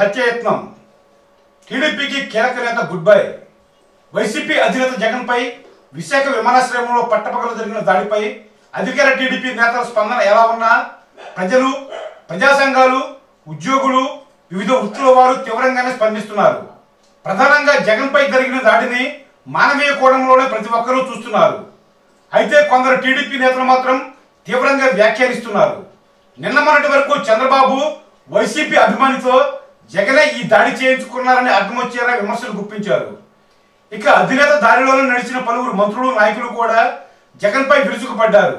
హత్యయత్నం టీడీపీకి కీలక నేత గుడ్ బై వైసీపీ అధినేత జగన్పై విశాఖ విమానాశ్రయంలో పట్టపగలు జరిగిన దాడిపై అధికార టీడీపీ నేతల స్పందన ఎలా ఉన్నా ప్రజలు ప్రజా సంఘాలు ఉద్యోగులు వివిధ వృత్తుల వారు తీవ్రంగానే స్పందిస్తున్నారు ప్రధానంగా జగన్పై జరిగిన దాడిని మానవీయ కోణంలోనే ప్రతి ఒక్కరూ చూస్తున్నారు అయితే కొందరు టీడీపీ నేతలు మాత్రం తీవ్రంగా వ్యాఖ్యానిస్తున్నారు నిన్న మొన్నటి వరకు చంద్రబాబు వైసీపీ అభిమానితో జగనే ఈ దాడి చేయించుకున్నారని అర్థం వచ్చేలా విమర్శలు గుప్పించారు ఇక అధినేత దారిలోనే నడిచిన పలువురు మంత్రులు నాయకులు కూడా జగన్పై విరుచుకుపడ్డారు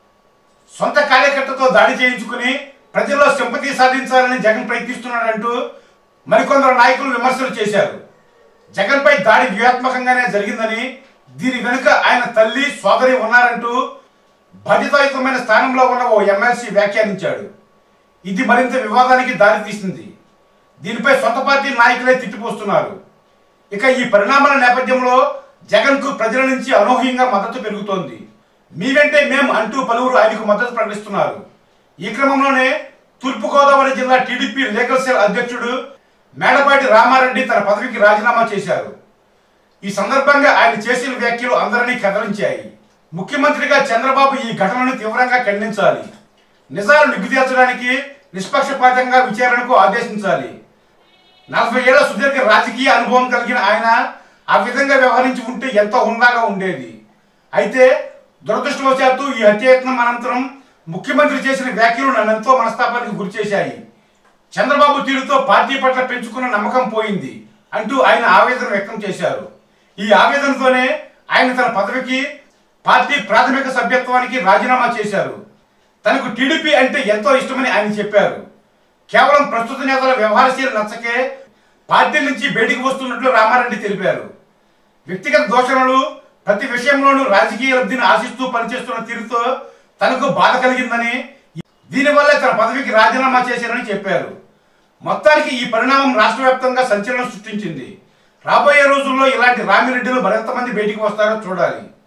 సొంత కార్యకర్తతో దాడి చేయించుకుని ప్రజల్లో సింపతి సాధించాలని జగన్ ప్రయత్నిస్తున్నాడంటూ మరికొందరు నాయకులు విమర్శలు చేశారు జగన్పై దాడి వ్యూహాత్మకంగానే జరిగిందని దీని వెనుక ఆయన తల్లి సోదరి ఉన్నారంటూ బాధ్యతాయుతమైన స్థానంలో ఉన్న ఓ ఎమ్మెల్సీ వ్యాఖ్యానించాడు ఇది మరింత వివాదానికి దారితీసింది దీనిపై సొంత పార్టీ నాయకులే తిట్టిపోస్తున్నారు ఇక ఈ పరిణామాల నేపథ్యంలో జగన్ కు ప్రజల నుంచి అనూహ్యంగా మద్దతు పెరుగుతోంది మీ వెంటే మేం అంటూ పలువురు ఆయనకు మద్దతు ప్రకటిస్తున్నారు ఈ క్రమంలోనే తూర్పుగోదావరి జిల్లా టీడీపీ లీగల్ సెల్ అధ్యక్షుడు మేడపాటి రామారెడ్డి తన పదవికి రాజీనామా చేశారు ఈ సందర్భంగా ఆయన చేసిన వ్యాఖ్యలు అందరినీ కదలించాయి ముఖ్యమంత్రిగా చంద్రబాబు ఈ ఘటనను తీవ్రంగా ఖండించాలి నిజాలు నిగ్గుతీర్చడానికి నిష్పక్షపాతంగా విచారణకు ఆదేశించాలి నలభై ఏళ్ల సుదీర్ఘ రాజకీయ అనుభవం కలిగిన ఆయన ఆ విధంగా వ్యవహరించి ఉంటే ఎంతో హుందాగా ఉండేది అయితే దురదృష్టవశాత్తు ఈ హత్యయత్నం అనంతరం ముఖ్యమంత్రి చేసిన వ్యాఖ్యలు నన్ను ఎంతో మనస్తాపానికి గురిచేశాయి చంద్రబాబు తీరుతో పార్టీ పట్ల పెంచుకున్న నమ్మకం పోయింది అంటూ ఆయన ఆవేదన వ్యక్తం చేశారు ఈ ఆవేదనతోనే ఆయన తన పదవికి పార్టీ ప్రాథమిక సభ్యత్వానికి రాజీనామా చేశారు తనకు టీడీపీ అంటే ఎంతో ఇష్టమని ఆయన చెప్పారు కేవలం ప్రస్తుత నేతల వ్యవహారశీల నచ్చకే పార్టీ నుంచి బయటికి వస్తున్నట్లు రామారెడ్డి తెలిపారు వ్యక్తిగత దోషణలు ప్రతి విషయంలోనూ రాజకీయ లబ్ధిని ఆశిస్తూ పనిచేస్తున్న తీరుతో తనకు బాధ కలిగిందని దీనివల్లే తన పదవికి రాజీనామా చేశారని చెప్పారు మొత్తానికి ఈ పరిణామం రాష్ట్ర వ్యాప్తంగా సంచలనం సృష్టించింది రాబోయే రోజుల్లో ఇలాంటి రామిరెడ్డిలు మరింత మంది బయటికి వస్తారో చూడాలి